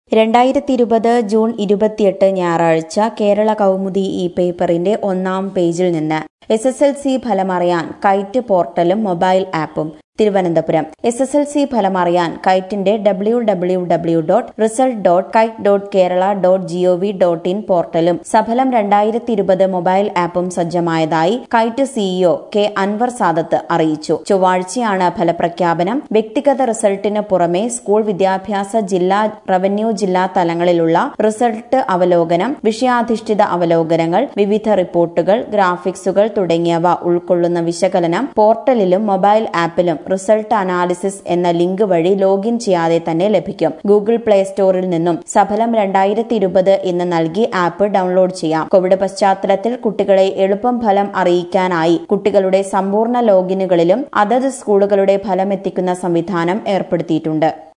രണ്ടായിരത്തി ഇരുപത് ജൂൺ ഇരുപത്തിയെട്ട് ഞായറാഴ്ച കേരള കൗമുദി ഈ പേപ്പറിന്റെ ഒന്നാം പേജിൽ നിന്ന് എസ് എസ് എൽ സി ഫലമറിയാൻ കൈറ്റ് പോർട്ടലും മൊബൈൽ ആപ്പും Thiruvananthapuram S S L C ഫലമറിയാൻ കൈറ്റിന്റെ W W W dot result dot KITE dot Kerala dot G O V dot in പോർട്ടലും സഫലം രണ്ടായിരത്തി ഇരുപത് മൊബൈൽ ആപ്പും സജ്ജമായതായി കൈറ്റ് സിഇഒ കെ അൻവർ സാദത്ത് അറിയിച്ചു ചൊവ്വാഴ്ചയാണ് ഫലപ്രഖ്യാപനം വ്യക്തിഗത റിസൾട്ടിന് പുറമെ സ്കൂൾ വിദ്യാഭ്യാസ ജില്ലാ റവന്യൂ ജില്ലാ തലങ്ങളിലുള്ള റിസൾട്ട് അവലോകനം വിഷയാധിഷ്ഠിത അവലോകനങ്ങൾ വിവിധ റിപ്പോർട്ടുകൾ ഗ്രാഫിക്സുകൾ തുടങ്ങിയവ ഉൾക്കൊള്ളുന്ന വിശകലനം പോർട്ടലിലും മൊബൈൽ ആപ്പിലും റിസൾട്ട് അനാലിസിസ് എന്ന ലിങ്ക് വഴി ലോഗിൻ ചെയ്യാതെ തന്നെ ലഭിക്കും ഗൂഗിൾ പ്ലേ സ്റ്റോറിൽ നിന്നും സഫലം രണ്ടായിരത്തി ഇരുപത് എന്ന് നൽകി ആപ്പ് ഡൗൺലോഡ് ചെയ്യാം കോവിഡ് പശ്ചാത്തലത്തിൽ കുട്ടികളെ എളുപ്പം ഫലം അറിയിക്കാനായി കുട്ടികളുടെ സമ്പൂർണ്ണ ലോഗിനുകളിലും അതത് സ്കൂളുകളുടെ ഫലം എത്തിക്കുന്ന സംവിധാനം ഏർപ്പെടുത്തിയിട്ടുണ്ട്